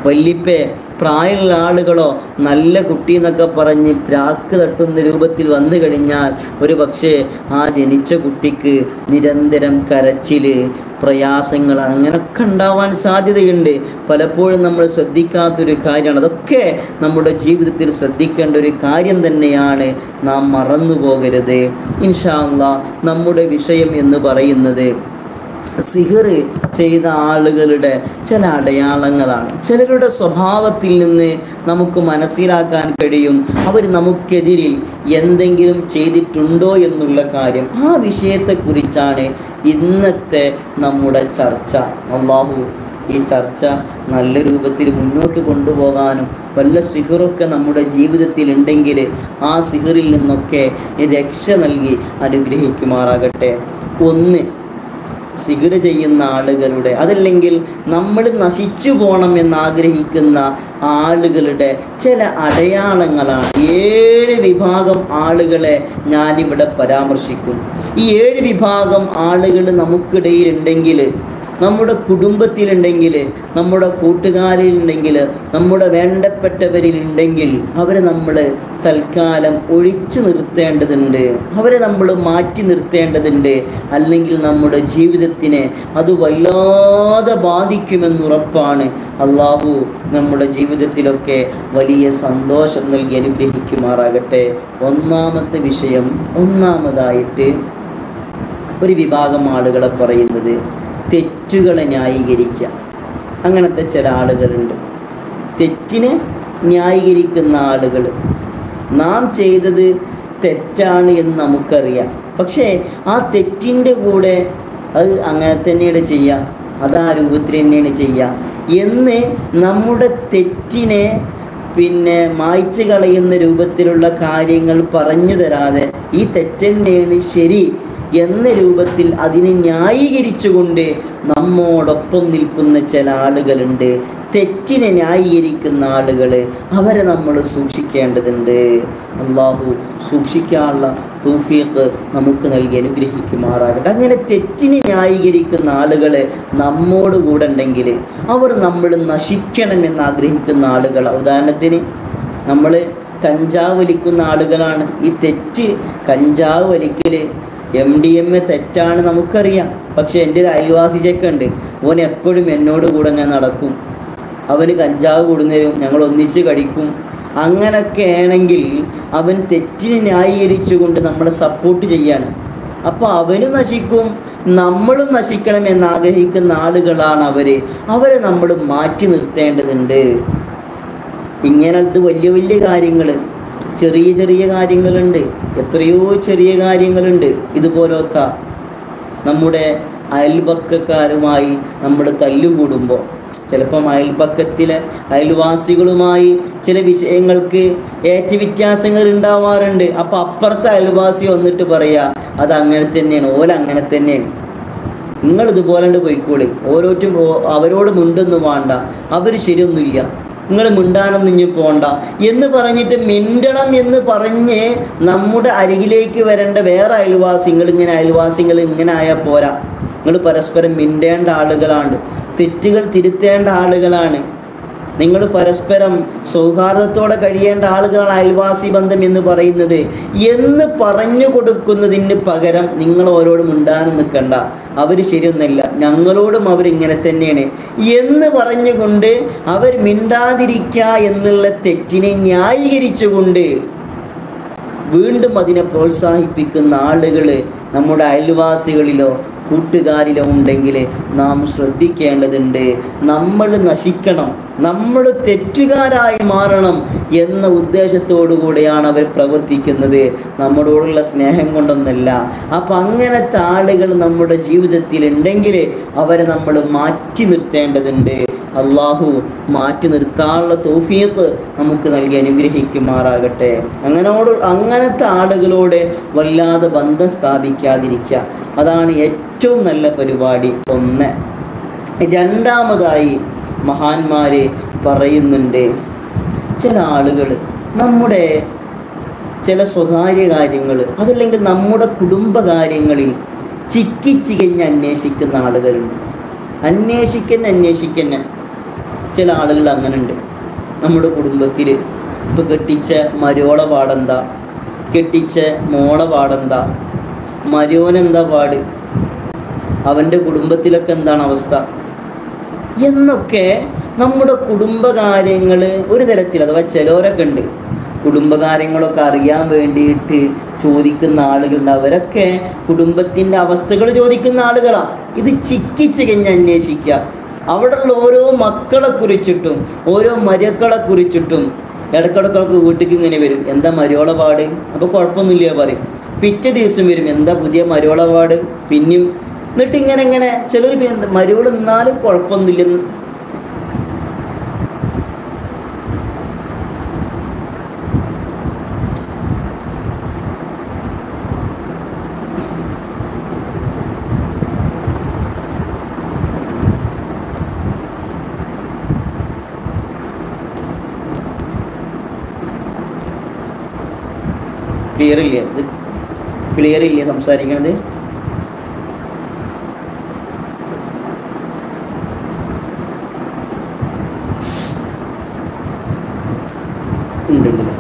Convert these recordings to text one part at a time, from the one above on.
വല്ലിപ്പേ പ്രായമുള്ള ആളുകളോ നല്ല കുട്ടി എന്നൊക്കെ പറഞ്ഞ് പ്രാക്ക് തട്ടുന്ന രൂപത്തിൽ വന്നു കഴിഞ്ഞാൽ ഒരു പക്ഷേ ആ ജനിച്ച കുട്ടിക്ക് നിരന്തരം കരച്ചില് പ്രയാസങ്ങൾ അങ്ങനെയൊക്കെ ഉണ്ടാവാൻ സാധ്യതയുണ്ട് പലപ്പോഴും നമ്മൾ ശ്രദ്ധിക്കാത്തൊരു കാര്യമാണ് അതൊക്കെ നമ്മുടെ ജീവിതത്തിൽ ശ്രദ്ധിക്കേണ്ട ഒരു കാര്യം തന്നെയാണ് നാം മറന്നു പോകരുത് ഇൻഷാല്ല നമ്മുടെ വിഷയം എന്ന് പറയുന്നത് സിഹർ ചെയ്ത ആളുകളുടെ ചില അടയാളങ്ങളാണ് ചിലരുടെ സ്വഭാവത്തിൽ നിന്ന് നമുക്ക് മനസ്സിലാക്കാൻ കഴിയും അവർ നമുക്കെതിരിൽ എന്തെങ്കിലും ചെയ്തിട്ടുണ്ടോ എന്നുള്ള കാര്യം ആ വിഷയത്തെക്കുറിച്ചാണ് ഇന്നത്തെ നമ്മുടെ ചർച്ച അള്ളാഹു ഈ ചർച്ച നല്ല രൂപത്തിൽ മുന്നോട്ട് കൊണ്ടുപോകാനും വല്ല സിഹറൊക്കെ നമ്മുടെ ജീവിതത്തിൽ ഉണ്ടെങ്കിൽ ആ സിഹറിൽ നിന്നൊക്കെ രക്ഷ നൽകി അനുഗ്രഹിക്കുമാറാകട്ടെ ഒന്ന് സിഗര ചെയ്യുന്ന ആളുകളുടെ അതല്ലെങ്കിൽ നമ്മൾ നശിച്ചു പോകണം എന്ന് ആഗ്രഹിക്കുന്ന ആളുകളുടെ ചില അടയാളങ്ങളാണ് ഏഴ് വിഭാഗം ആളുകളെ ഞാനിവിടെ പരാമർശിക്കും ഈ ഏഴ് വിഭാഗം ആളുകൾ നമുക്കിടയിൽ ഉണ്ടെങ്കിൽ നമ്മുടെ കുടുംബത്തിലുണ്ടെങ്കിൽ നമ്മുടെ കൂട്ടുകാരിലുണ്ടെങ്കിൽ നമ്മുടെ വേണ്ടപ്പെട്ടവരിലുണ്ടെങ്കിൽ അവരെ നമ്മൾ തൽക്കാലം ഒഴിച്ചു നിർത്തേണ്ടതുണ്ട് അവരെ നമ്മൾ മാറ്റി നിർത്തേണ്ടതുണ്ട് അല്ലെങ്കിൽ നമ്മുടെ ജീവിതത്തിനെ അത് വല്ലാതെ ബാധിക്കുമെന്നുറപ്പാണ് അള്ളാഹു നമ്മുടെ ജീവിതത്തിലൊക്കെ വലിയ സന്തോഷം നൽകി അനുഗ്രഹിക്കുമാറാകട്ടെ ഒന്നാമത്തെ വിഷയം ഒന്നാമതായിട്ട് ഒരു വിഭാഗം ആളുകളെ പറയുന്നത് തെറ്റുകളെ ന്യായീകരിക്കുക അങ്ങനത്തെ ചില ആളുകളുണ്ട് തെറ്റിനെ ന്യായീകരിക്കുന്ന ആളുകൾ നാം ചെയ്തത് തെറ്റാണ് എന്ന് നമുക്കറിയാം പക്ഷേ ആ തെറ്റിൻ്റെ കൂടെ അത് അങ്ങനെ തന്നെയാണ് ചെയ്യുക അത് ആ രൂപത്തിൽ തന്നെയാണ് ചെയ്യുക എന്ന് നമ്മുടെ തെറ്റിനെ പിന്നെ മായ്ച്ചു കളയുന്ന രൂപത്തിലുള്ള കാര്യങ്ങൾ പറഞ്ഞു തരാതെ ഈ തെറ്റന്നെയാണ് ശരി എന്ന രൂപത്തിൽ അതിനെ ന്യായീകരിച്ചുകൊണ്ട് നമ്മോടൊപ്പം നിൽക്കുന്ന ചില ആളുകളുണ്ട് തെറ്റിനെ ന്യായീകരിക്കുന്ന ആളുകൾ അവരെ നമ്മൾ സൂക്ഷിക്കേണ്ടതുണ്ട് അള്ളാഹു സൂക്ഷിക്കാനുള്ള തൂഫീഖ് നമുക്ക് നൽകി അനുഗ്രഹിക്കുമാറാകട്ടെ അങ്ങനെ തെറ്റിനെ ന്യായീകരിക്കുന്ന ആളുകൾ നമ്മോട് കൂടെ ഉണ്ടെങ്കിൽ അവർ നമ്മൾ നശിക്കണമെന്ന് ആഗ്രഹിക്കുന്ന ആളുകൾ ഉദാഹരണത്തിന് നമ്മൾ കഞ്ചാവ് വലിക്കുന്ന ആളുകളാണ് ഈ തെറ്റ് കഞ്ചാവ് വലിക്കൽ എം ഡി എം എ തെറ്റാണ് നമുക്കറിയാം പക്ഷെ എൻ്റെ ഒരു അയൽവാസി ചെക്കുണ്ട് ഓൻ എപ്പോഴും എന്നോട് കൂടെ ഞാൻ നടക്കും അവന് കഞ്ചാവ് കൊടുന്നേരും ഞങ്ങൾ ഒന്നിച്ച് കഴിക്കും അങ്ങനൊക്കെ ആണെങ്കിൽ അവൻ തെറ്റിനെ ന്യായീകരിച്ചുകൊണ്ട് നമ്മളെ സപ്പോർട്ട് ചെയ്യാണ് അപ്പോൾ അവനും നശിക്കും നമ്മളും നശിക്കണം എന്ന് ആഗ്രഹിക്കുന്ന ആളുകളാണ് അവര് അവരെ നമ്മൾ മാറ്റി നിർത്തേണ്ടതുണ്ട് ഇങ്ങനത്തെ വലിയ വലിയ കാര്യങ്ങൾ ചെറിയ ചെറിയ കാര്യങ്ങളുണ്ട് എത്രയോ ചെറിയ കാര്യങ്ങളുണ്ട് ഇതുപോലത്തെ നമ്മുടെ അയൽപക്കക്കാരുമായി നമ്മൾ തല്ലുകൂടുമ്പോൾ ചിലപ്പം അയൽപക്കത്തിലെ അയൽവാസികളുമായി ചില വിഷയങ്ങൾക്ക് ഏറ്റ വ്യത്യാസങ്ങൾ ഉണ്ടാവാറുണ്ട് അപ്പോൾ അപ്പുറത്തെ അയൽവാസി വന്നിട്ട് പറയാ അത് അങ്ങനെ തന്നെയാണ് ഓല അങ്ങനെ തന്നെയാണ് നിങ്ങൾ ഇതുപോലെ പോയിക്കോളി ഓരോറ്റും ഓ- അവരോട് മിണ്ടൊന്നും വേണ്ട അവർ ശരിയൊന്നുമില്ല നിങ്ങൾ മിണ്ടാനൊന്നും ഇനി പോണ്ട എന്ന് പറഞ്ഞിട്ട് മിണ്ടണം എന്ന് പറഞ്ഞ് നമ്മുടെ അരികിലേക്ക് വരേണ്ട വേറെ അയൽവാസികൾ ഇങ്ങനെ അയൽവാസികൾ ഇങ്ങനെ ആയാൽ പോരാ നിങ്ങൾ പരസ്പരം മിണ്ടേണ്ട ആളുകളാണ് തെറ്റുകൾ തിരുത്തേണ്ട ആളുകളാണ് നിങ്ങൾ പരസ്പരം സൗഹാർദ്ദത്തോടെ കഴിയേണ്ട ആളുകളാണ് അയൽവാസി ബന്ധം എന്ന് പറയുന്നത് എന്ന് പറഞ്ഞു കൊടുക്കുന്നതിന് പകരം നിങ്ങൾ ഓരോടും ഉണ്ടാനും നിൽക്കണ്ട അവർ ശരിയൊന്നല്ല ഞങ്ങളോടും അവരിങ്ങനെ തന്നെയാണ് എന്ന് പറഞ്ഞുകൊണ്ട് അവർ മിണ്ടാതിരിക്കുക എന്നുള്ള തെറ്റിനെ ന്യായീകരിച്ചുകൊണ്ട് വീണ്ടും അതിനെ പ്രോത്സാഹിപ്പിക്കുന്ന ആളുകൾ നമ്മുടെ അയൽവാസികളിലോ കൂട്ടുകാരിലോ ഉണ്ടെങ്കിൽ നാം ശ്രദ്ധിക്കേണ്ടതുണ്ട് നമ്മൾ നശിക്കണം നമ്മൾ തെറ്റുകാരായി മാറണം എന്ന ഉദ്ദേശത്തോടു കൂടെയാണ് അവർ പ്രവർത്തിക്കുന്നത് നമ്മളോടുള്ള സ്നേഹം കൊണ്ടൊന്നല്ല അപ്പം അങ്ങനത്തെ ആളുകൾ നമ്മുടെ ജീവിതത്തിൽ ഉണ്ടെങ്കിൽ അവരെ നമ്മൾ മാറ്റി നിർത്തേണ്ടതുണ്ട് അള്ളാഹു മാറ്റി നിർത്താനുള്ള തോഫീക്ക് നമുക്ക് നൽകി അനുഗ്രഹിക്കുമാറാകട്ടെ അങ്ങനോട് അങ്ങനത്തെ ആളുകളോട് വല്ലാതെ ബന്ധം സ്ഥാപിക്കാതിരിക്കുക അതാണ് ഏറ്റവും നല്ല പരിപാടി ഒന്ന് രണ്ടാമതായി മഹാന്മാര് പറയുന്നുണ്ട് ചില ആളുകൾ നമ്മുടെ ചില സ്വകാര്യ കാര്യങ്ങൾ അതല്ലെങ്കിൽ നമ്മുടെ കുടുംബകാര്യങ്ങളിൽ ചിക്കി ചികഞ്ഞ് അന്വേഷിക്കുന്ന ആളുകളുണ്ട് അന്വേഷിക്കുന്ന അന്വേഷിക്കുന്ന ചില ആളുകൾ അങ്ങനെ ഉണ്ട് നമ്മുടെ കുടുംബത്തിൽ ഇപ്പോൾ കെട്ടിച്ച മരോള പാടെന്താ കെട്ടിച്ച മോള പാടെന്താ മരോനെന്താ പാട് അവൻ്റെ കുടുംബത്തിലൊക്കെ എന്താണ് അവസ്ഥ എന്നൊക്കെ നമ്മുടെ കുടുംബകാര്യങ്ങൾ ഒരു തരത്തിൽ അഥവാ ചിലവരൊക്കെ ഉണ്ട് കുടുംബകാര്യങ്ങളൊക്കെ അറിയാൻ വേണ്ടിയിട്ട് ചോദിക്കുന്ന ആളുകളുണ്ട് അവരൊക്കെ കുടുംബത്തിൻ്റെ അവസ്ഥകൾ ചോദിക്കുന്ന ആളുകളാണ് ഇത് ചിക്കി ചികഞ്ഞ് അന്വേഷിക്കുക അവിടെയുള്ള ഓരോ മക്കളെ കുറിച്ചിട്ടും ഓരോ മരക്കളെ കുറിച്ചിട്ടും ഇടക്കിടക്കൊക്കെ വീട്ടിലേക്ക് ഇങ്ങനെ വരും എന്താ മരോള പാട് അപ്പോൾ കുഴപ്പമൊന്നുമില്ല പറയും പിറ്റേ ദിവസം വരും എന്താ പുതിയ മരോള പാട് പിന്നെയും എന്നിട്ട് ഇങ്ങനെ ഇങ്ങനെ ചിലർ പിന്നെ മരോള് എന്നാലും കുഴപ്പമൊന്നുമില്ല ക്ലിയർ ഇല്ല ഇത് ക്ലിയർ ഇല്ല സംസാരിക്കണത് ഉണ്ട് ഉണ്ട്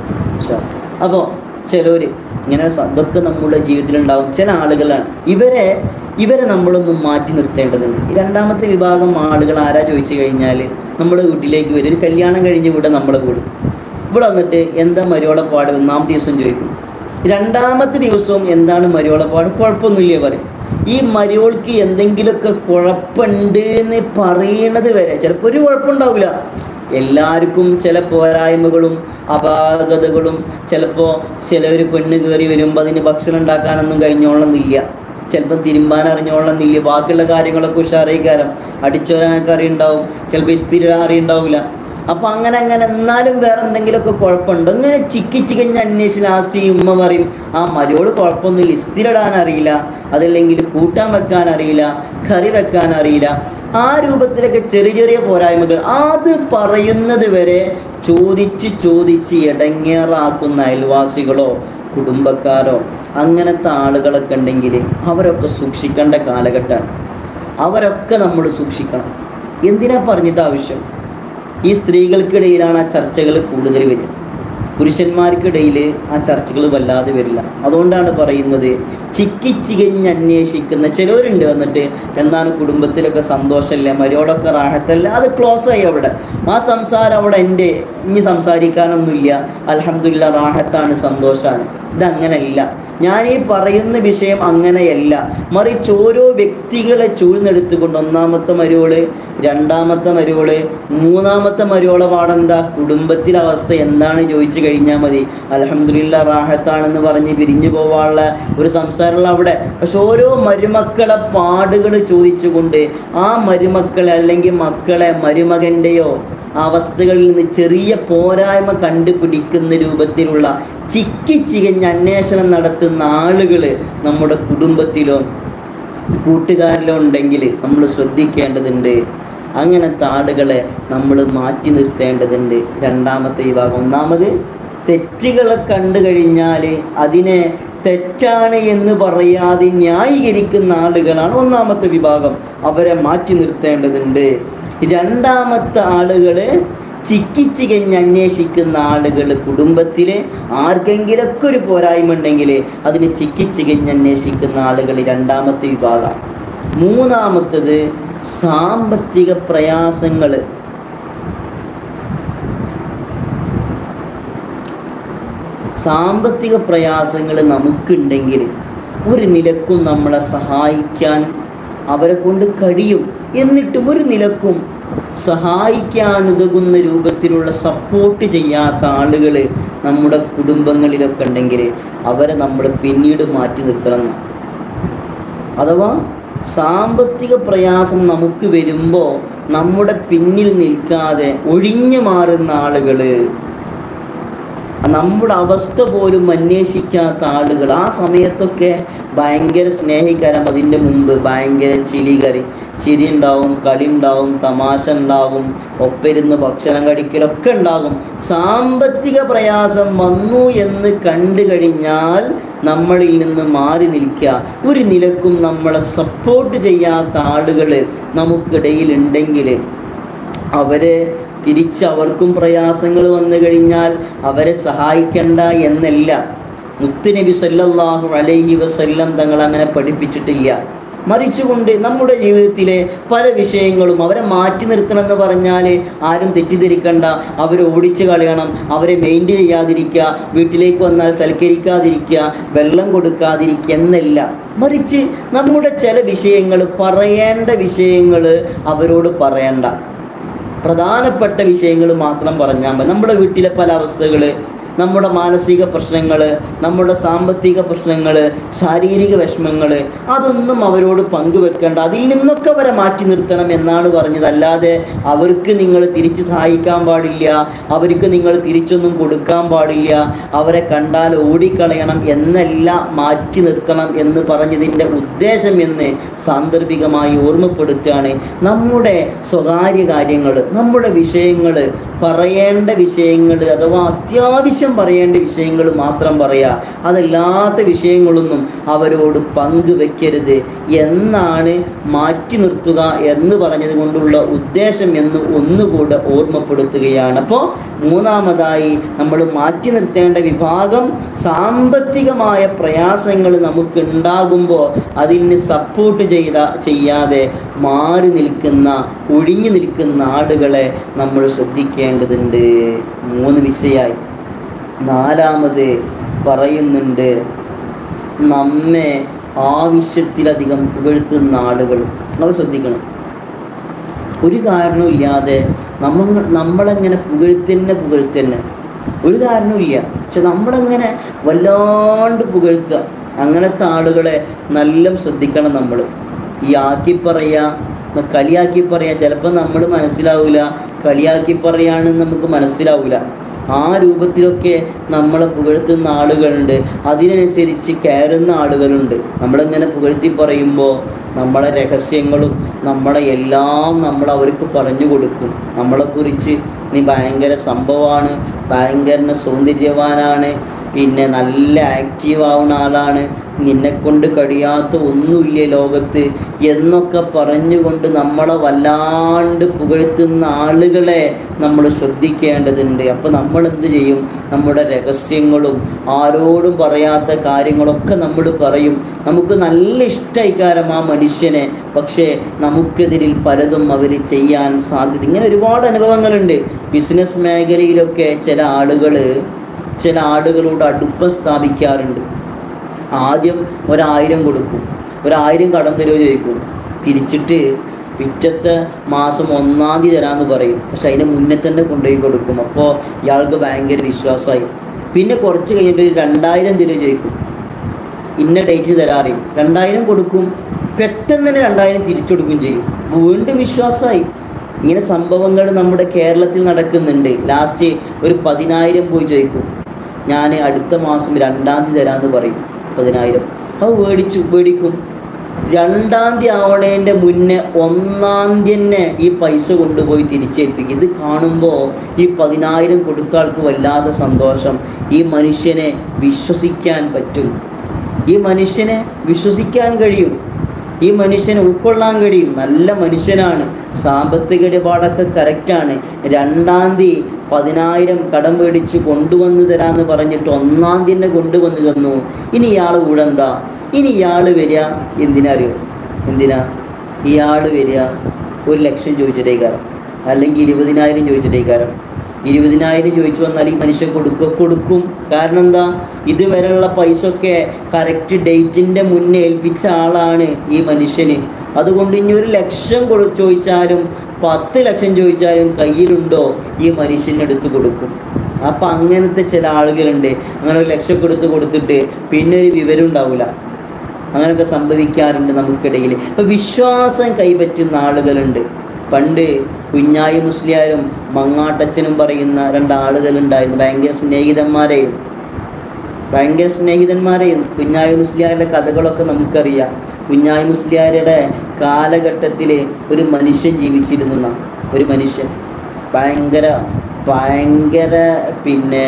അപ്പോൾ ചിലവർ ഇങ്ങനെ സ- ഇതൊക്കെ നമ്മുടെ ജീവിതത്തിലുണ്ടാവും ചില ആളുകളാണ് ഇവരെ ഇവരെ നമ്മളൊന്നും മാറ്റി നിർത്തേണ്ടതുണ്ട് ഈ രണ്ടാമത്തെ വിഭാഗം ആളുകൾ ആരാ ചോദിച്ചു കഴിഞ്ഞാൽ നമ്മുടെ വീട്ടിലേക്ക് വരും ഒരു കല്യാണം കഴിഞ്ഞ് ഇവിടെ നമ്മളെ വീട് ഇവിടെ വന്നിട്ട് എന്താ മരിയോളപ്പാട് ഒന്നാം ദിവസം ചോദിക്കും രണ്ടാമത്തെ ദിവസവും എന്താണ് മരിയോളപ്പാട് കുഴപ്പമൊന്നുമില്ലേ പറയും ഈ മരിയോൾക്ക് എന്തെങ്കിലുമൊക്കെ കുഴപ്പമുണ്ട് എന്ന് പറയണത് വരെ ചിലപ്പോൾ ഒരു കുഴപ്പമുണ്ടാവില്ല എല്ലാവർക്കും ചില പോരായ്മകളും അപാകതകളും ചിലപ്പോൾ ചിലവർ പെണ്ണ് കയറി വരുമ്പോൾ അതിന് ഭക്ഷണം ഉണ്ടാക്കാനൊന്നും കഴിഞ്ഞോളന്നില്ല ചിലപ്പം തിരുമ്പാൻ അറിഞ്ഞോളന്നില്ല ബാക്കിയുള്ള കാര്യങ്ങളൊക്കെ ഉഷാറിക്കാരം അടിച്ചോരാനൊക്കെ അറിയുണ്ടാവും ചിലപ്പോൾ ഇസ്തിരി അറിയുണ്ടാവില്ല അപ്പോൾ അങ്ങനെ അങ്ങനെ എന്നാലും വേറെ എന്തെങ്കിലുമൊക്കെ കുഴപ്പമുണ്ടോ ഇങ്ങനെ ചിക്കി ചികഞ്ഞ് അന്വേഷിച്ച് ലാസ്റ്റ് ഈ ഉമ്മ പറയും ആ മരോട് കുഴപ്പമൊന്നുമില്ല ഇസ്തിരിടാൻ അറിയില്ല അതല്ലെങ്കിൽ കൂട്ടാൻ വെക്കാൻ അറിയില്ല കറി വെക്കാൻ അറിയില്ല ആ രൂപത്തിലൊക്കെ ചെറിയ ചെറിയ പോരായ്മകൾ അത് പറയുന്നത് വരെ ചോദിച്ച് ചോദിച്ച് ഇടങ്ങേറാക്കുന്ന അയൽവാസികളോ കുടുംബക്കാരോ അങ്ങനത്തെ ആളുകളൊക്കെ ഉണ്ടെങ്കിൽ അവരൊക്കെ സൂക്ഷിക്കേണ്ട കാലഘട്ടമാണ് അവരൊക്കെ നമ്മൾ സൂക്ഷിക്കണം എന്തിനാ പറഞ്ഞിട്ട് ആവശ്യം ഈ സ്ത്രീകൾക്കിടയിലാണ് ആ ചർച്ചകൾ കൂടുതൽ വരിക പുരുഷന്മാർക്കിടയിൽ ആ ചർച്ചകൾ വല്ലാതെ വരില്ല അതുകൊണ്ടാണ് പറയുന്നത് ചിക്കി ചികഞ്ഞ് അന്വേഷിക്കുന്ന ചിലവരുണ്ട് വന്നിട്ട് എന്താണ് കുടുംബത്തിലൊക്കെ സന്തോഷമില്ല മരോടൊക്കെ റാഹത്തല്ല അത് ക്ലോസ് ആയി അവിടെ ആ സംസാരം അവിടെ എൻ്റെ ഇനി സംസാരിക്കാനൊന്നുമില്ല അലഹമില്ല റാഹത്താണ് സന്തോഷമാണ് ഇതങ്ങനല്ല ഞാൻ ഈ പറയുന്ന വിഷയം അങ്ങനെയല്ല മറിച്ച് ഓരോ വ്യക്തികളെ ചൂഴ്ന്നെടുത്തുകൊണ്ട് ഒന്നാമത്തെ മരുവള് രണ്ടാമത്തെ മരുവള് മൂന്നാമത്തെ മരുവളെ പാടെന്താ കുടുംബത്തിലെ അവസ്ഥ എന്താണ് ചോദിച്ചു കഴിഞ്ഞാൽ മതി അലഹമില്ല റാഹത്താണെന്ന് പറഞ്ഞ് പിരിഞ്ഞു പോവാനുള്ള ഒരു സംസാരമുള്ള അവിടെ പക്ഷെ ഓരോ മരുമക്കളെ പാടുകൾ ചോദിച്ചുകൊണ്ട് ആ മരുമക്കളെ അല്ലെങ്കിൽ മക്കളെ മരുമകൻ്റെയോ അവസ്ഥകളിൽ നിന്ന് ചെറിയ പോരായ്മ കണ്ടുപിടിക്കുന്ന രൂപത്തിലുള്ള ചിക്കി ചികഞ്ഞ് അന്വേഷണം നടത്തുന്ന ആളുകൾ നമ്മുടെ കുടുംബത്തിലോ കൂട്ടുകാരിലോ ഉണ്ടെങ്കിൽ നമ്മൾ ശ്രദ്ധിക്കേണ്ടതുണ്ട് അങ്ങനത്തെ ആളുകളെ നമ്മൾ മാറ്റി നിർത്തേണ്ടതുണ്ട് രണ്ടാമത്തെ വിഭാഗം ഒന്നാമത് തെറ്റുകളെ കണ്ടു കഴിഞ്ഞാൽ അതിനെ തെറ്റാണ് എന്ന് പറയാതെ ന്യായീകരിക്കുന്ന ആളുകളാണ് ഒന്നാമത്തെ വിഭാഗം അവരെ മാറ്റി നിർത്തേണ്ടതുണ്ട് രണ്ടാമത്തെ ആളുകൾ ചിക്കി ചികഞ്ഞ് അന്വേഷിക്കുന്ന ആളുകൾ കുടുംബത്തിൽ ആർക്കെങ്കിലൊക്കെ ഒരു പോരായ്മ ഉണ്ടെങ്കിൽ അതിന് ചിക്കി ചികഞ്ഞ് അന്വേഷിക്കുന്ന ആളുകൾ രണ്ടാമത്തെ വിഭാഗം മൂന്നാമത്തത് സാമ്പത്തിക പ്രയാസങ്ങൾ സാമ്പത്തിക പ്രയാസങ്ങൾ നമുക്കുണ്ടെങ്കിൽ ഒരു നിലക്കും നമ്മളെ സഹായിക്കാൻ അവരെ കൊണ്ട് കഴിയും എന്നിട്ടും ഒരു നിലക്കും സഹായിക്കാൻ ഉതകുന്ന രൂപത്തിലുള്ള സപ്പോർട്ട് ചെയ്യാത്ത ആളുകൾ നമ്മുടെ കുടുംബങ്ങളിലൊക്കെ ഉണ്ടെങ്കിൽ അവരെ നമ്മൾ പിന്നീട് മാറ്റി നിർത്തണം എന്നാണ്. അഥവാ സാമ്പത്തിക പ്രയാസം നമുക്ക് വരുമ്പോൾ നമ്മുടെ പിന്നിൽ നിൽക്കാതെ ഒഴിഞ്ഞു മാറുന്ന ആളുകൾ നമ്മുടെ അവസ്ഥ പോലും അന്വേഷിക്കാത്ത ആളുകൾ ആ സമയത്തൊക്കെ ഭയങ്കര സ്നേഹിക്കാരം അതിൻ്റെ മുമ്പ് ഭയങ്കര ചിരികറി ചിരി ഉണ്ടാവും കളി ഉണ്ടാവും തമാശ ഉണ്ടാവും ഒപ്പിരുന്ന് ഭക്ഷണം കഴിക്കലൊക്കെ ഉണ്ടാകും സാമ്പത്തിക പ്രയാസം വന്നു എന്ന് കണ്ടു കഴിഞ്ഞാൽ നമ്മളിൽ നിന്ന് മാറി നിൽക്കുക ഒരു നിലക്കും നമ്മളെ സപ്പോർട്ട് ചെയ്യാത്ത ആളുകൾ നമുക്കിടയിൽ ഉണ്ടെങ്കിൽ അവരെ തിരിച്ച് അവർക്കും പ്രയാസങ്ങൾ വന്നു കഴിഞ്ഞാൽ അവരെ സഹായിക്കണ്ട എന്നല്ല മുത്തുനബി സല്ലല്ലാഹു അലൈഹി വസല്ലം തങ്ങൾ അങ്ങനെ പഠിപ്പിച്ചിട്ടില്ല മറിച്ചുകൊണ്ട് നമ്മുടെ ജീവിതത്തിലെ പല വിഷയങ്ങളും അവരെ മാറ്റി നിർത്തണമെന്ന് പറഞ്ഞാൽ ആരും തെറ്റിദ്ധരിക്കണ്ട അവരെ ഓടിച്ചു കളയണം അവരെ മെയിൻറ്റെയിൻ ചെയ്യാതിരിക്കുക വീട്ടിലേക്ക് വന്നാൽ സൽക്കരിക്കാതിരിക്കുക വെള്ളം കൊടുക്കാതിരിക്കുക എന്നല്ല മറിച്ച് നമ്മുടെ ചില വിഷയങ്ങൾ പറയേണ്ട വിഷയങ്ങൾ അവരോട് പറയണ്ട പ്രധാനപ്പെട്ട വിഷയങ്ങൾ മാത്രം പറഞ്ഞാൽ മതി നമ്മുടെ വീട്ടിലെ പല അവസ്ഥകൾ നമ്മുടെ മാനസിക പ്രശ്നങ്ങൾ നമ്മുടെ സാമ്പത്തിക പ്രശ്നങ്ങൾ ശാരീരിക വിഷമങ്ങൾ അതൊന്നും അവരോട് പങ്കുവെക്കേണ്ട അതിൽ നിന്നൊക്കെ അവരെ മാറ്റി നിർത്തണം എന്നാണ് പറഞ്ഞത് അല്ലാതെ അവർക്ക് നിങ്ങൾ തിരിച്ച് സഹായിക്കാൻ പാടില്ല അവർക്ക് നിങ്ങൾ തിരിച്ചൊന്നും കൊടുക്കാൻ പാടില്ല അവരെ കണ്ടാൽ ഓടിക്കളയണം എന്നല്ല മാറ്റി നിർത്തണം എന്ന് പറഞ്ഞതിൻ്റെ ഉദ്ദേശം എന്ന് സാന്ദർഭികമായി ഓർമ്മപ്പെടുത്തുകയാണ് നമ്മുടെ സ്വകാര്യ കാര്യങ്ങൾ നമ്മുടെ വിഷയങ്ങൾ പറയേണ്ട വിഷയങ്ങൾ അഥവാ അത്യാവശ്യം പറയേണ്ട വിഷയങ്ങൾ മാത്രം പറയുക അതല്ലാത്ത വിഷയങ്ങളൊന്നും അവരോട് പങ്കുവെക്കരുത് എന്നാണ് മാറ്റി നിർത്തുക എന്ന് പറഞ്ഞത് കൊണ്ടുള്ള ഉദ്ദേശം എന്ന് ഒന്നുകൂടെ ഓർമ്മപ്പെടുത്തുകയാണ് അപ്പോൾ മൂന്നാമതായി നമ്മൾ മാറ്റി നിർത്തേണ്ട വിഭാഗം സാമ്പത്തികമായ പ്രയാസങ്ങൾ നമുക്ക് ഉണ്ടാകുമ്പോൾ അതിന് സപ്പോർട്ട് ചെയ്ത ചെയ്യാതെ മാറി നിൽക്കുന്ന ഒഴിഞ്ഞു നിൽക്കുന്ന ആളുകളെ നമ്മൾ ശ്രദ്ധിക്കേണ്ടതുണ്ട് മൂന്ന് വിഷയമായി നാലാമത് പറയുന്നുണ്ട് നമ്മെ ആവശ്യത്തിലധികം പുകഴ്ത്തുന്ന ആളുകൾ നമ്മൾ ശ്രദ്ധിക്കണം ഒരു കാരണവുമില്ലാതെ നമ്മൾ നമ്മളെങ്ങനെ പുകഴ്ത്തന്നെ പുകഴ്ത്തന്നെ ഒരു കാരണവുമില്ല പക്ഷെ നമ്മളെങ്ങനെ വല്ലാണ്ട് പുകഴ്ത്തുക അങ്ങനത്തെ ആളുകളെ നല്ല ശ്രദ്ധിക്കണം നമ്മൾ ഈ ആക്കി പറയുക കളിയാക്കി പറയുക ചിലപ്പോൾ നമ്മൾ മനസ്സിലാവില്ല കളിയാക്കി പറയാണെന്ന് നമുക്ക് മനസ്സിലാവില്ല ആ രൂപത്തിലൊക്കെ നമ്മളെ പുകഴ്ത്തുന്ന ആളുകളുണ്ട് അതിനനുസരിച്ച് കയറുന്ന ആളുകളുണ്ട് നമ്മളിങ്ങനെ പുകഴ്ത്തി പറയുമ്പോൾ നമ്മളെ രഹസ്യങ്ങളും നമ്മളെ എല്ലാം നമ്മൾ അവർക്ക് പറഞ്ഞു കൊടുക്കും നമ്മളെക്കുറിച്ച് നീ ഭയങ്കര സംഭവമാണ് ഭയങ്കര സൗന്ദര്യവാനാണ് പിന്നെ നല്ല ആക്റ്റീവ് ആവുന്ന ആളാണ് നിന്നെക്കൊണ്ട് കഴിയാത്ത ഒന്നുമില്ല ലോകത്ത് എന്നൊക്കെ പറഞ്ഞുകൊണ്ട് നമ്മളെ വല്ലാണ്ട് പുകഴ്ത്തുന്ന ആളുകളെ നമ്മൾ ശ്രദ്ധിക്കേണ്ടതുണ്ട് അപ്പോൾ നമ്മൾ എന്ത് ചെയ്യും നമ്മുടെ രഹസ്യങ്ങളും ആരോടും പറയാത്ത കാര്യങ്ങളൊക്കെ നമ്മൾ പറയും നമുക്ക് നല്ല ഇഷ്ടമായിക്കാരം ആ മനുഷ്യനെ പക്ഷേ നമുക്കെതിരിൽ പലതും അവർ ചെയ്യാൻ സാധ്യത ഇങ്ങനെ ഒരുപാട് അനുഭവങ്ങളുണ്ട് ബിസിനസ് മേഖലയിലൊക്കെ ചില ആളുകൾ ചില ആളുകളോട് അടുപ്പം സ്ഥാപിക്കാറുണ്ട് ആദ്യം ഒരായിരം കൊടുക്കും ഒരായിരം കടം തരുമോ ചോദിക്കും തിരിച്ചിട്ട് പിറ്റത്തെ മാസം ഒന്നാം തീയതി തരാമെന്ന് പറയും പക്ഷെ അതിന് മുന്നേ തന്നെ കൊണ്ടുപോയി കൊടുക്കും അപ്പോൾ ഇയാൾക്ക് ഭയങ്കര വിശ്വാസമായി പിന്നെ കുറച്ച് കഴിഞ്ഞിട്ട് ഒരു രണ്ടായിരം തരുമോ ചോദിക്കും ഇന്ന ഡേറ്റിൽ തരാറിയും രണ്ടായിരം കൊടുക്കും പെട്ടെന്ന് തന്നെ രണ്ടായിരം തിരിച്ചു കൊടുക്കുകയും ചെയ്യും വീണ്ടും വിശ്വാസമായി ഇങ്ങനെ സംഭവങ്ങൾ നമ്മുടെ കേരളത്തിൽ നടക്കുന്നുണ്ട് ലാസ്റ്റ് ഒരു പതിനായിരം പോയി ചോദിക്കും ഞാൻ അടുത്ത മാസം രണ്ടാം തീയതി തരാമെന്ന് പറയും പതിനായിരം അത് മേടിച്ചു മേടിക്കും രണ്ടാം തീയതി ആവണേൻ്റെ മുന്നേ ഒന്നാം തീയതി തന്നെ ഈ പൈസ കൊണ്ടുപോയി തിരിച്ചേൽപ്പിക്കും ഇത് കാണുമ്പോൾ ഈ പതിനായിരം കൊടുത്ത ആൾക്ക് വല്ലാതെ സന്തോഷം ഈ മനുഷ്യനെ വിശ്വസിക്കാൻ പറ്റും ഈ മനുഷ്യനെ വിശ്വസിക്കാൻ കഴിയും ഈ മനുഷ്യനെ ഉൾക്കൊള്ളാൻ കഴിയും നല്ല മനുഷ്യനാണ് സാമ്പത്തിക ഇടപാടൊക്കെ കറക്റ്റാണ് രണ്ടാം തീയതി പതിനായിരം കടം മേടിച്ച് കൊണ്ടുവന്ന് തരാമെന്ന് പറഞ്ഞിട്ട് ഒന്നാം തീയതി തന്നെ കൊണ്ടുവന്ന് തന്നു ഇനി ഇയാൾ കൂടെ എന്താ ഇനി ഇയാൾ വരിക എന്തിനാ അറിയോ എന്തിനാ ഇയാൾ വരിക ഒരു ലക്ഷം ചോദിച്ചിട്ടേക്കാരം അല്ലെങ്കിൽ ഇരുപതിനായിരം ചോദിച്ചിട്ടേക്കാരം ഇരുപതിനായിരം ചോദിച്ചു വന്നാൽ ഈ മനുഷ്യൻ കൊടുക്കുക കൊടുക്കും കാരണം എന്താ ഇതുവരെയുള്ള പൈസ ഒക്കെ കറക്റ്റ് ഡേറ്റിൻ്റെ മുന്നേ ഏൽപ്പിച്ച ആളാണ് ഈ മനുഷ്യന് അതുകൊണ്ട് ഇനി ഒരു ലക്ഷം കൊടു ചോദിച്ചാലും പത്ത് ലക്ഷം ചോദിച്ചാലും കയ്യിലുണ്ടോ ഈ മനുഷ്യനെടുത്ത് കൊടുക്കും അപ്പം അങ്ങനത്തെ ചില ആളുകളുണ്ട് അങ്ങനെ ഒരു ലക്ഷം കൊടുത്ത് കൊടുത്തിട്ട് പിന്നെ ഒരു വിവരം ഉണ്ടാവില്ല അങ്ങനെയൊക്കെ സംഭവിക്കാറുണ്ട് നമുക്കിടയിൽ ഇപ്പം വിശ്വാസം കൈപ്പറ്റുന്ന ആളുകളുണ്ട് പണ്ട് കുഞ്ഞായി മുസ്ലിയാരും മങ്ങാട്ടച്ചനും പറയുന്ന രണ്ടാളുകളുണ്ടായിരുന്നു ഭയങ്കര സ്നേഹിതന്മാരെയും ഭയങ്കര സ്നേഹിതന്മാരെയും കുഞ്ഞായി മുസ്ലിയാരുടെ കഥകളൊക്കെ നമുക്കറിയാം കുഞ്ഞായി മുസ്ലിയാരുടെ കാലഘട്ടത്തിൽ ഒരു മനുഷ്യൻ ജീവിച്ചിരുന്നു എന്നാ. ഒരു മനുഷ്യൻ ഭയങ്കര ഭയങ്കര പിന്നെ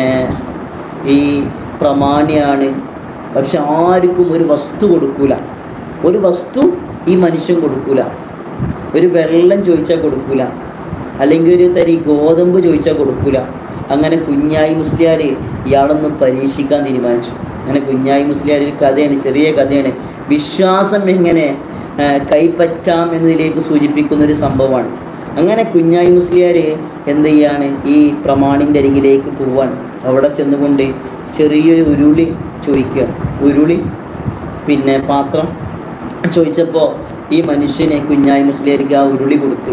ഈ പ്രമാണിയാണ് പക്ഷെ ആർക്കും ഒരു വസ്തു കൊടുക്കൂല ഒരു വസ്തു ഈ മനുഷ്യൻ കൊടുക്കൂല ഒരു വെള്ളം ചോദിച്ചാൽ കൊടുക്കൂല അല്ലെങ്കിൽ ഒരു തരി ഗോതമ്പ് ചോദിച്ചാൽ കൊടുക്കൂല അങ്ങനെ കുഞ്ഞായി മുസ്ലിയാർ ഇയാളൊന്നും പരീക്ഷിക്കാൻ തീരുമാനിച്ചു അങ്ങനെ കുഞ്ഞായി മുസ്ലിയാർ ഒരു കഥയാണ് ചെറിയ കഥയാണ് വിശ്വാസം എങ്ങനെ ആ, കൈപ്പറ്റാം എന്നതിലേക്ക് സൂചിപ്പിക്കുന്ന ഒരു സംഭവമാണ് അങ്ങനെ കുഞ്ഞായി മുസ്ലിയാർ എന്ത് ചെയ്യാണ് ഈ പ്രമാണിൻ്റെ അരികിലേക്ക് പോവാൻ അവിടെ ചെന്നുകൊണ്ട് ചെറിയൊരു ഉരുളി ചോദിക്കുക ഉരുളി പിന്നെ പാത്രം ചോദിച്ചപ്പോൾ ഈ മനുഷ്യനെ കുഞ്ഞായി മുസ്ലിയാർക്ക് ആ ഉരുളി കൊടുത്ത്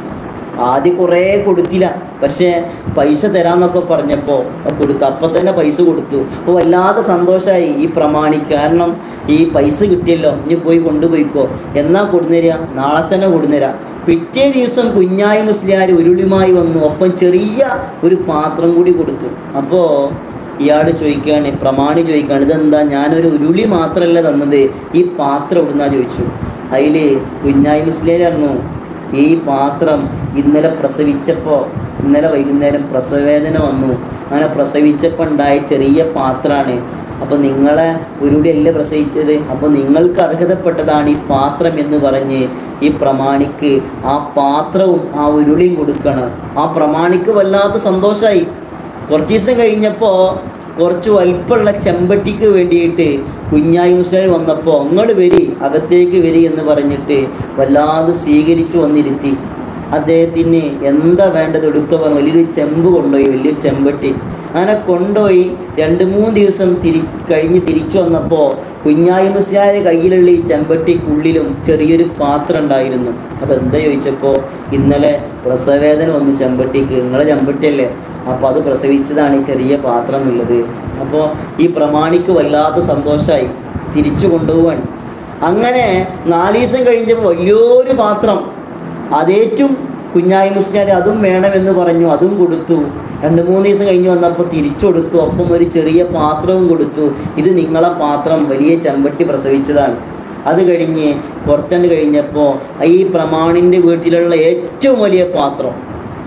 ആദ്യം കുറേ കൊടുത്തില്ല പക്ഷേ പൈസ തരാന്നൊക്കെ പറഞ്ഞപ്പോൾ കൊടുത്തു അപ്പം തന്നെ പൈസ കൊടുത്തു അപ്പോൾ വല്ലാതെ സന്തോഷമായി ഈ പ്രമാണിക്ക് കാരണം ഈ പൈസ കിട്ടിയല്ലോ ഇനി പോയി കൊണ്ടുപോയിക്കോ എന്നാ കൊടുന്നേരാ നാളെ തന്നെ കൊടുന്നേരാ പിറ്റേ ദിവസം കുഞ്ഞായി മുസ്ലിയാർ ഉരുളിയുമായി വന്നു ഒപ്പം ചെറിയ ഒരു പാത്രം കൂടി കൊടുത്തു അപ്പോൾ ഇയാൾ ചോദിക്കുകയാണ് പ്രമാണി ചോദിക്കുകയാണ് ഇതെന്താ ഞാനൊരു ഉരുളി മാത്രമല്ല തന്നത് ഈ പാത്രം എവിടുന്നാ ചോദിച്ചു അതിൽ കുഞ്ഞായി മുസ്ലിയാർ പറഞ്ഞു ഈ പാത്രം ഇന്നലെ പ്രസവിച്ചപ്പോൾ ഇന്നലെ വൈകുന്നേരം പ്രസവവേദന വന്നു അങ്ങനെ പ്രസവിച്ചപ്പോൾ ഉണ്ടായ ചെറിയ പാത്രമാണ് അപ്പോൾ നിങ്ങളെ ഉരുടിയല്ലേ പ്രസവിച്ചത് അപ്പോൾ നിങ്ങൾക്ക് അർഹതപ്പെട്ടതാണ് ഈ പാത്രം എന്ന് പറഞ്ഞ് ഈ പ്രമാണിക്ക് ആ പാത്രവും ആ ഉരുളിയും കൊടുക്കണം ആ പ്രമാണിക്ക് വല്ലാത്ത സന്തോഷമായി കുറച്ച് ദിവസം കഴിഞ്ഞപ്പോൾ കുറച്ച് വലിപ്പമുള്ള ചെമ്പട്ടിക്ക് വേണ്ടിയിട്ട് കുഞ്ഞായി മുസ്ലിം വന്നപ്പോൾ നിങ്ങൾ വരി അകത്തേക്ക് വരി എന്ന് പറഞ്ഞിട്ട് വല്ലാതെ സ്വീകരിച്ചു വന്നിരുത്തി അദ്ദേഹത്തിന് എന്താ വേണ്ടത് എടുത്തു പറഞ്ഞു വലിയൊരു ചെമ്പ് കൊണ്ടുപോയി വലിയൊരു ചെമ്പട്ടി അങ്ങനെ കൊണ്ടുപോയി രണ്ട് മൂന്ന് ദിവസം തിരി കഴിഞ്ഞ് തിരിച്ചു വന്നപ്പോൾ കുഞ്ഞായി മുസ്ലിയാരെ കയ്യിലുള്ള ഈ ചെമ്പട്ടിക്കുള്ളിലും ചെറിയൊരു പാത്രം ഉണ്ടായിരുന്നു അപ്പോൾ എന്താ ചോദിച്ചപ്പോൾ ഇന്നലെ പ്രസവവേദന വന്നു ചെമ്പട്ടിക്ക് നിങ്ങളെ ചെമ്പട്ടിയല്ലേ അപ്പോൾ അത് പ്രസവിച്ചതാണ് ഈ ചെറിയ പാത്രം എന്നുള്ളത് അപ്പോൾ ഈ പ്രമാണിക്ക് വല്ലാത്ത സന്തോഷമായി തിരിച്ചു കൊണ്ടുപോവാൻ അങ്ങനെ നാല് ദിവസം കഴിഞ്ഞപ്പോൾ വലിയൊരു പാത്രം അതേറ്റും കുഞ്ഞായി മുസ്ലിയാർ അതും വേണമെന്ന് പറഞ്ഞു അതും കൊടുത്തു രണ്ട് മൂന്ന് ദിവസം കഴിഞ്ഞ് വന്നപ്പോൾ തിരിച്ചു കൊടുത്തു ഒപ്പം ഒരു ചെറിയ പാത്രവും കൊടുത്തു ഇത് നിങ്ങളെ പാത്രം വലിയ ചെമ്പട്ടി പ്രസവിച്ചതാണ് അത് കഴിഞ്ഞ് കുറച്ചണ്ട് കഴിഞ്ഞപ്പോൾ ഈ പ്രമാണിൻ്റെ വീട്ടിലുള്ള ഏറ്റവും വലിയ പാത്രം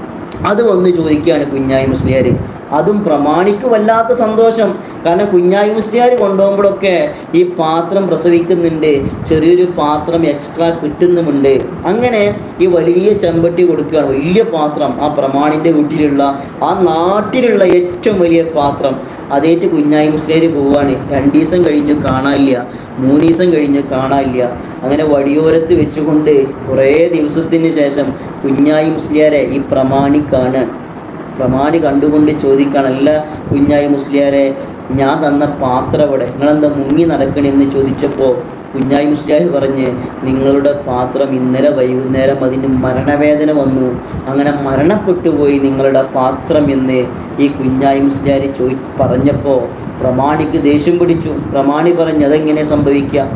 അത് വന്ന് ചോദിക്കുകയാണ് കുഞ്ഞായി മുസ്ലിയാർ അതും പ്രമാണിക്ക് വല്ലാത്ത സന്തോഷം കാരണം കുഞ്ഞായി മുസ്ലിയാർ കൊണ്ടുപോകുമ്പോഴൊക്കെ ഈ പാത്രം പ്രസവിക്കുന്നുണ്ട് ചെറിയൊരു പാത്രം എക്സ്ട്രാ കിട്ടുന്നുമുണ്ട് അങ്ങനെ ഈ വലിയ ചെമ്പട്ടി കൊടുക്കുകയാണ് വലിയ പാത്രം ആ പ്രമാണിൻ്റെ വീട്ടിലുള്ള ആ നാട്ടിലുള്ള ഏറ്റവും വലിയ പാത്രം അതേറ്റ് കുഞ്ഞായി മുസ്ലിയാർ പോവാണ് രണ്ട് ദിവസം കഴിഞ്ഞു കാണാനില്ല മൂന്ന് ദിവസം കഴിഞ്ഞ് കാണാനില്ല അങ്ങനെ വടിയോരത്ത് വെച്ചുകൊണ്ട് കുറേ ദിവസത്തിന് ശേഷം കുഞ്ഞായി മുസ്ലിയാരെ ഈ പ്രമാണി കാണാൻ പ്രമാണി കണ്ടുകൊണ്ട് ചോദിക്കുകയാണ് അല്ല കുഞ്ഞായി മുസ്ലിയാരെ ഞാൻ തന്ന പാത്രം എവിടെ നിങ്ങളെന്താ മുങ്ങി നടക്കണെന്ന് ചോദിച്ചപ്പോൾ കുഞ്ഞായി മുസ്ലിയാർ പറഞ്ഞ് നിങ്ങളുടെ പാത്രം ഇന്നലെ വൈകുന്നേരം അതിന് മരണവേദന വന്നു അങ്ങനെ മരണപ്പെട്ടു പോയി നിങ്ങളുടെ പാത്രം എന്ന് ഈ കുഞ്ഞായി മുസ്ലിയാർ ചോദി പറഞ്ഞപ്പോൾ പ്രമാണിക്ക് ദേഷ്യം പിടിച്ചു പ്രമാണി പറഞ്ഞു അതെങ്ങനെ സംഭവിക്കുക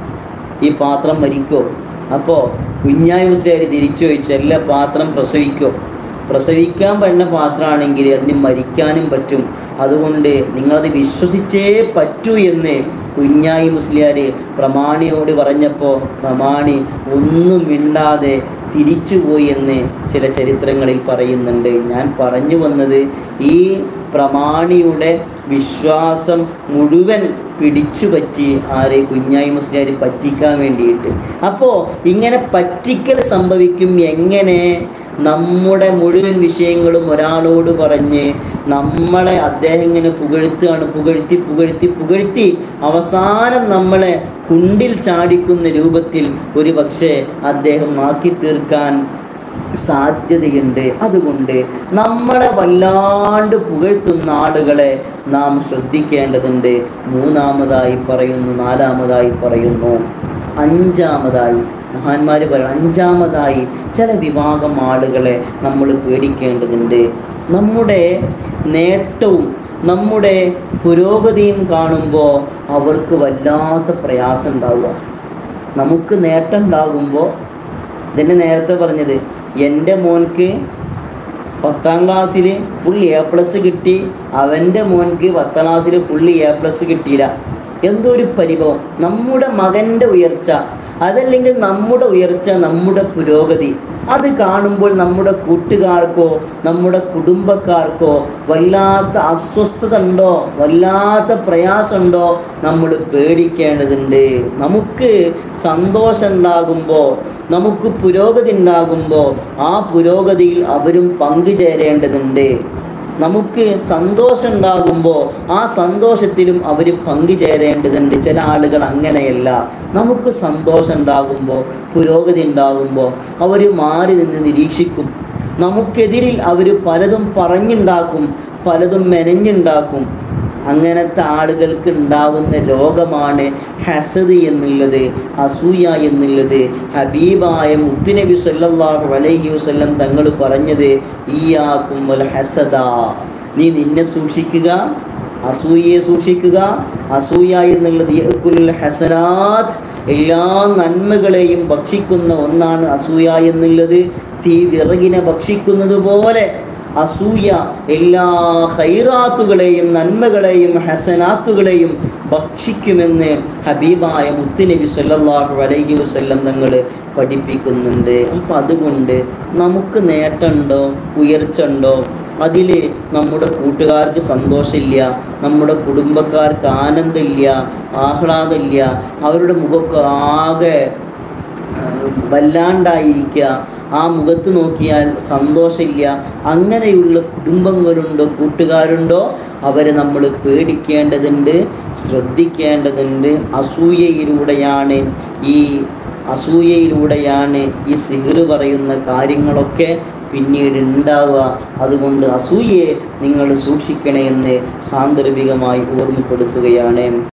ഈ പാത്രം മരിക്കോ അപ്പോൾ കുഞ്ഞായി മുസ്ലിയാർ തിരിച്ചു ചോദിച്ചു എല്ലാ പാത്രം പ്രസവിക്കോ പ്രസവിക്കാൻ പറ്റുന്ന പാത്രമാണെങ്കിൽ അതിന് മരിക്കാനും പറ്റും അതുകൊണ്ട് നിങ്ങളത് വിശ്വസിച്ചേ പറ്റൂ എന്ന് കുഞ്ഞായി മുസ്ലിയാർ പ്രമാണിയോട് പറഞ്ഞപ്പോൾ പ്രമാണി ഒന്നും മിണ്ടാതെ തിരിച്ചുപോയി എന്ന് ചില ചരിത്രങ്ങളിൽ പറയുന്നുണ്ട് ഞാൻ പറഞ്ഞു വന്നത് ഈ പ്രമാണിയുടെ വിശ്വാസം മുഴുവൻ പിടിച്ചു പറ്റി ആരെ കുഞ്ഞായി മുസ്ലിയാർ പറ്റിക്കാൻ വേണ്ടിയിട്ട് അപ്പോൾ ഇങ്ങനെ പറ്റിക്കൽ സംഭവിക്കും എങ്ങനെ നമ്മുടെ മുഴുവൻ വിഷയങ്ങളും ഒരാളോട് പറഞ്ഞ് നമ്മളെ അദ്ദേഹം ഇങ്ങനെ പുകഴ്ത്തുകയാണ് പുകഴ്ത്തി പുകഴ്ത്തി പുകഴ്ത്തി അവസാനം നമ്മളെ കുണ്ടിൽ ചാടിക്കുന്ന രൂപത്തിൽ ഒരു പക്ഷേ അദ്ദേഹം ആക്കി തീർക്കാൻ സാധ്യതയുണ്ട് അതുകൊണ്ട് നമ്മളെ വല്ലാണ്ട് പുകഴ്ത്തുന്ന ആളുകളെ നാം ശ്രദ്ധിക്കേണ്ടതുണ്ട് മൂന്നാമതായി പറയുന്നു നാലാമതായി പറയുന്നു അഞ്ചാമതായി മഹാന്മാർ പറയണം അഞ്ചാമതായി ചില വിഭാഗം ആളുകളെ നമ്മൾ പേടിക്കേണ്ടതുണ്ട് നമ്മുടെ നേട്ടവും നമ്മുടെ പുരോഗതിയും കാണുമ്പോൾ അവർക്ക് വല്ലാത്ത പ്രയാസം ഉണ്ടാവുക നമുക്ക് നേട്ടം ഉണ്ടാകുമ്പോൾ ഇതിൻ്റെ നേരത്തെ പറഞ്ഞത് എൻ്റെ മോൻക്ക് പത്താം ക്ലാസ്സിൽ ഫുൾ എ പ്ലസ് കിട്ടി അവൻ്റെ മോൻക്ക് പത്താം ക്ലാസ്സിൽ ഫുൾ എ പ്ലസ് കിട്ടിയില്ല എന്തോ ഒരു പരിഭവം നമ്മുടെ മകൻ്റെ ഉയർച്ച അതല്ലെങ്കിൽ നമ്മുടെ ഉയർച്ച നമ്മുടെ പുരോഗതി അത് കാണുമ്പോൾ നമ്മുടെ കൂട്ടുകാർക്കോ നമ്മുടെ കുടുംബക്കാർക്കോ വല്ലാത്ത അസ്വസ്ഥത ഉണ്ടോ വല്ലാത്ത പ്രയാസമുണ്ടോ നമ്മൾ പേടിക്കേണ്ടതുണ്ട് നമുക്ക് സന്തോഷം ഉണ്ടാകുമ്പോൾ നമുക്ക് പുരോഗതി ഉണ്ടാകുമ്പോൾ ആ പുരോഗതിയിൽ അവരും പങ്കുചേരേണ്ടതുണ്ട് നമുക്ക് സന്തോഷം ഉണ്ടാകുമ്പോൾ ആ സന്തോഷത്തിലും അവർ പങ്കുചേരേണ്ടതുണ്ട് ചില ആളുകൾ അങ്ങനെയല്ല നമുക്ക് സന്തോഷം ഉണ്ടാകുമ്പോൾ പുരോഗതി ഉണ്ടാകുമ്പോൾ അവർ മാറി നിന്ന് നിരീക്ഷിക്കും നമുക്കെതിരിൽ അവർ പലതും പറഞ്ഞുണ്ടാക്കും പലതും മെനഞ്ഞുണ്ടാക്കും അങ്ങനത്തെ ആളുകൾക്ക് ഉണ്ടാവുന്ന രോഗമാണ് ഹസദ് എന്നുള്ളത് അസൂയ എന്നുള്ളത് ഹബീബായ മുത്തുനബി സല്ലല്ലാഹു അലൈഹി വസല്ലം തങ്ങൾ പറഞ്ഞത് ഈയാക്കും വൽ ഹസദ നീ നിന്നെ സൂക്ഷിക്കുക അസൂയയെ സൂക്ഷിക്കുക അസൂയ എന്നുള്ളത് യഅ്കുലുൽ ഹസനാത്ത് എല്ലാ നന്മകളെയും ഭക്ഷിക്കുന്ന ഒന്നാണ് അസൂയ എന്നുള്ളത് തീ വിറകിനെ ഭക്ഷിക്കുന്നത് പോലെ അസൂയ എല്ലാ ഹൈറാത്തുകളെയും നന്മകളെയും ഹസനാത്തുകളെയും ഭക്ഷിക്കുമെന്ന് ഹബീബായ മുത്തുനബി സല്ലല്ലാഹു അലൈഹി വസല്ലം തങ്ങൾ പഠിപ്പിക്കുന്നുണ്ട് അപ്പം അതുകൊണ്ട് നമുക്ക് നേട്ടമുണ്ടോ ഉയർച്ച ഉണ്ടോ അതിൽ നമ്മുടെ കൂട്ടുകാർക്ക് സന്തോഷമില്ല നമ്മുടെ കുടുംബക്കാർക്ക് ആനന്ദമില്ല ആഹ്ലാദമില്ല അവരുടെ മുഖമൊക്കെ ആകെ വല്ലാണ്ടായിരിക്കുക ആ മുഖത്ത് നോക്കിയാൽ സന്തോഷമില്ല അങ്ങനെയുള്ള കുടുംബങ്ങളുണ്ടോ കൂട്ടുകാരുണ്ടോ അവരെ നമ്മൾ പേടിക്കേണ്ടതുണ്ട് ശ്രദ്ധിക്കേണ്ടതുണ്ട് അസൂയയിലൂടെയാണ് ഈ അസൂയയിലൂടെയാണ് ഈ സിഹിർ പറയുന്ന കാര്യങ്ങളൊക്കെ പിന്നീട് ഉണ്ടാവുക അതുകൊണ്ട് അസൂയയെ നിങ്ങൾ സൂക്ഷിക്കണേ എന്ന് സാന്ദർഭികമായി ഓർമ്മപ്പെടുത്തുകയാണ്